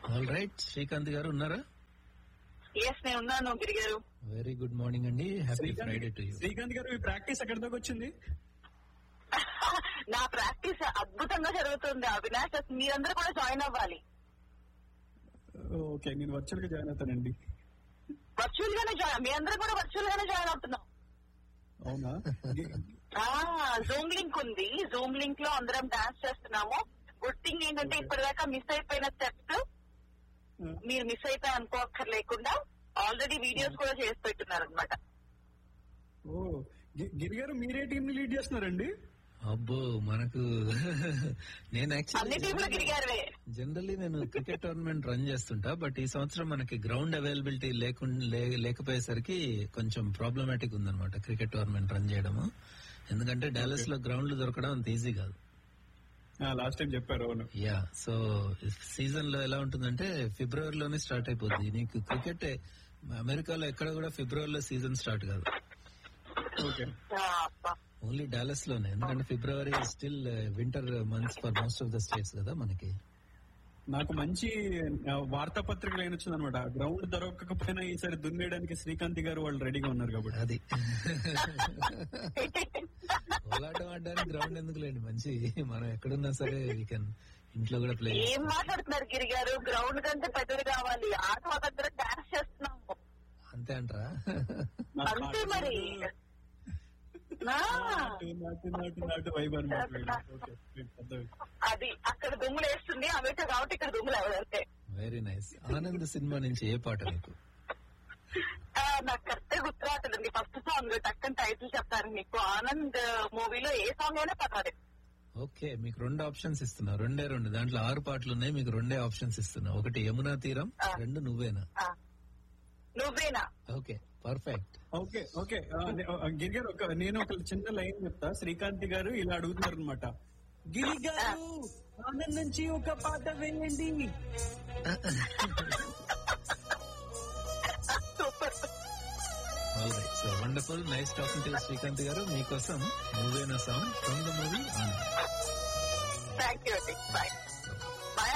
All right Srikanth గారు ఉన్నారా yes నేను ఉన్నాను Giri garu very good morning అండి happy Friday to you Srikanth garu ఈ ప్రాక్టీస్ ఎక్కడి దాకా వచ్చింది నా ప్రాక్టీస్ అద్భుతంగా జరుగుతుంది అవినాష్ అసలు మీరందరూ కూడా జాయిన్ అవ్వాలి ఓకే నేను వర్చువల్ గా జాయిన్ అవుతానండి వర్చువల్ గానే జాయిన్ మీ అందరూ కూడా వర్చువల్ గానే జాయిన్ అవుతున్నాం అవునా జూమ్ లింక్ ఉంది జూమ్ లింక్ లో అందరం డాన్స్ చేస్తున్నాము గుడ్ థింగ్ ఏంటంటే ఇప్పటిదాకా మిస్ అయిపోయిన స్టెప్స్ మీరు మిస్ అయిపోయి అనుకోక్కర్ లేకుండా ఆల్రెడీ వీడియోస్ కూడా చేసి పెట్టున్నారు అనమాట ఓ గి- గిరి గారు మీరే టీం ని లీడ్ చేస్తున్నారండి అబ్బో మనకు నేను అన్ని టీంలు యాక్చువల్లీ గిరిగారువే జనరల్లీ నేను క్రికెట్ టోర్నమెంట్ రన్ చేస్తుంటా బట్ ఈ సంవత్సరం మనకి గ్రౌండ్ అవైలబిలిటీ లేకుండా లేకపోయేసరికి కొంచెం ప్రాబ్లమాటిక్ ఉందన్నమాట క్రికెట్ టోర్నమెంట్ రన్ చేయడము ఎందుకంటే డాలస్ లో గ్రౌండ్లు దొరకడం అంత ఈజీ కాదు లాస్ట్ టైం చెప్పారు అవును యా సో సీజన్ లో ఎలా ఉంటుందంటే ఫిబ్రవరిలోనే స్టార్ట్ అయిపోతుంది నీకు క్రికెట్ అమెరికాలో ఎక్కడ కూడా ఫిబ్రవరిలో సీజన్ స్టార్ట్ కాదు ఓకే ఆ, అబ్బా. ఓన్లీ డాలస్ లోనే ఎందుకంటే February still winter months for most of the states కదా మనకి నాకు మంచి ఆ, వార్తాపత్రికలు ఏం వచ్చింది అనమాట గ్రౌండ్ దొరకకపోయినా ఈసారి దున్నేయడానికి శ్రీకాంత్ గారు వాళ్ళు రెడీగా ఉన్నారు కాబట్టి అది కోలాటం ఆడడానికి గ్రౌండ్ ఎందుకు లేండి మంచి మనం ఎక్కడున్నా సరే వీ కెన్ ఇంట్లో కూడా ప్లే ఏం మాట్లాడుతున్నారు గిరి గారు గ్రౌండ్ కంటే పెద్దది కావాలి ఆట దగ్గర డాన్స్ చేస్తున్నాము అంతే అంటారా నాకు అంతే పాట మరి నా, నాటు నాటు నాటు నాటు వైబ్ అనమాట వీళ్ళు. ఓకే పెద్దవి. అది అక్కడ దుమ్ములు వేస్తుంది అమెరికా కాబట్టి ఇక్కడ దుమ్ములు ఎవరంటే వెరీ నైస్ ఆనంద్ సినిమా నుంచి ఏ పాట మీకు ఆ, నాకు కరెక్ట్ గుర్తు రావట్లేదండి ఫస్ట్ సాంగ్ టక్కని టైటిల్ చెప్తాను మీకు ఆనంద్ మూవీలో ఏ సాంగ్ అయినా పర్వాలేదు ఓకే మీకు రెండు ఆప్షన్స్ ఇస్తున్నా రెండే రెండు దాంట్లో ఆరు పాటలు ఉన్నాయి మీకు రెండే ఆప్షన్స్ ఇస్తున్నా ఒకటి యమునా తీరం రెండు నువ్వేనా ఆ, నువ్వేనా ఓకే పర్ఫెక్ట్ ఓకే ఓకే ఆ, నే- ఆ, గిరి గారు ఒక నేను ఒక చిన్న లైన్ చెప్తా శ్రీకాంత్ గారు ఇలా అడుగుతున్నారు అనమాట గిరి గారు ఆనంద్ నుంచి ఒక పాట వేయండి super all right so wonderful nice talking to Srikanth garu మీకోసం Nuvvena song from the movie Anand thank you అండి బాయ్